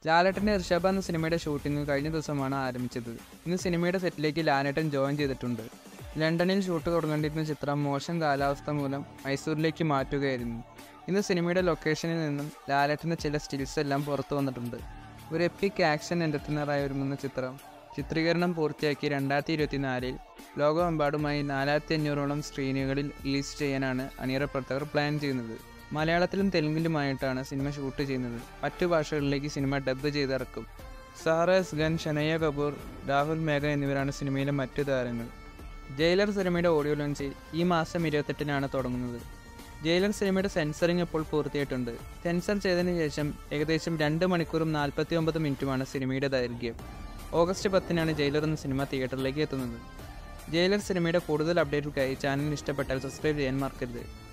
ലാലേട്ടൻ്റെ ഋഷഭ എന്ന സിനിമയുടെ ഷൂട്ടിംഗ് കഴിഞ്ഞ ദിവസമാണ് ആരംഭിച്ചത് ഇന്ന് സിനിമയുടെ സെറ്റിലേക്ക് ലാലേട്ടൻ ജോയിൻ ചെയ്തിട്ടുണ്ട് ലണ്ടനിൽ ഷൂട്ട് തുടങ്ങേണ്ടിയിരുന്ന ചിത്രം മോശം കാലാവസ്ഥ മൂലം മൈസൂരിലേക്ക് മാറ്റുകയായിരുന്നു ഇന്ന് സിനിമയുടെ ലൊക്കേഷനിൽ നിന്നും ലാലേട്ടൻ്റെ ചില സ്റ്റിൽസ് എല്ലാം പുറത്തു വന്നിട്ടുണ്ട് ഒരു എപ്പിക് ആക്ഷൻ എൻ്റർടൈനറായി ഒരുങ്ങുന്ന ചിത്രം ചിത്രീകരണം പൂർത്തിയാക്കി രണ്ടായിരത്തി ഇരുപത്തിനാലിൽ ലോകമെമ്പാടുമായി നാലായിരത്തി അഞ്ഞൂറോളം സ്ക്രീനുകളിൽ റിലീസ് ചെയ്യാനാണ് അണിയറ പ്രവർത്തകർ പ്ലാൻ ചെയ്യുന്നത് മലയാളത്തിലും തെലുങ്കിലുമായിട്ടാണ് സിനിമ ഷൂട്ട് ചെയ്യുന്നത് മറ്റു ഭാഷകളിലേക്ക് സിനിമ ഡബ് ചെയ്തിറക്കും സാറ എസ് ഖാൻ ഷനയ്യ കപൂർ രാഹുൽ മേഘ എന്നിവരാണ് സിനിമയിലെ മറ്റു താരങ്ങൾ ജയിലർ സിനിമയുടെ ഓഡിയോ ലോഞ്ച് ഈ മാസം ഇരുപത്തെട്ടിനാണ് തുടങ്ങുന്നത് ജയിലർ സിനിമയുടെ സെൻസറിങ് ഇപ്പോൾ പൂർത്തിയായിട്ടുണ്ട് സെൻസർ ചെയ്തതിനു ശേഷം ഏകദേശം രണ്ട് മണിക്കൂറും നാൽപ്പത്തി ഒമ്പത് മിനിറ്റുമാണ് സിനിമയുടെ ദൈർഘ്യം ഓഗസ്റ്റ് പത്തിനാണ് ജയിലർ എന്ന സിനിമ തിയേറ്ററിലേക്ക് എത്തുന്നത് ജയിലർ സിനിമയുടെ കൂടുതൽ അപ്ഡേറ്റുകൾക്കായി ചാനൽ ഇഷ്ടപ്പെട്ടാൽ സബ്സ്ക്രൈബ് ചെയ്യാൻ മറക്കരുത്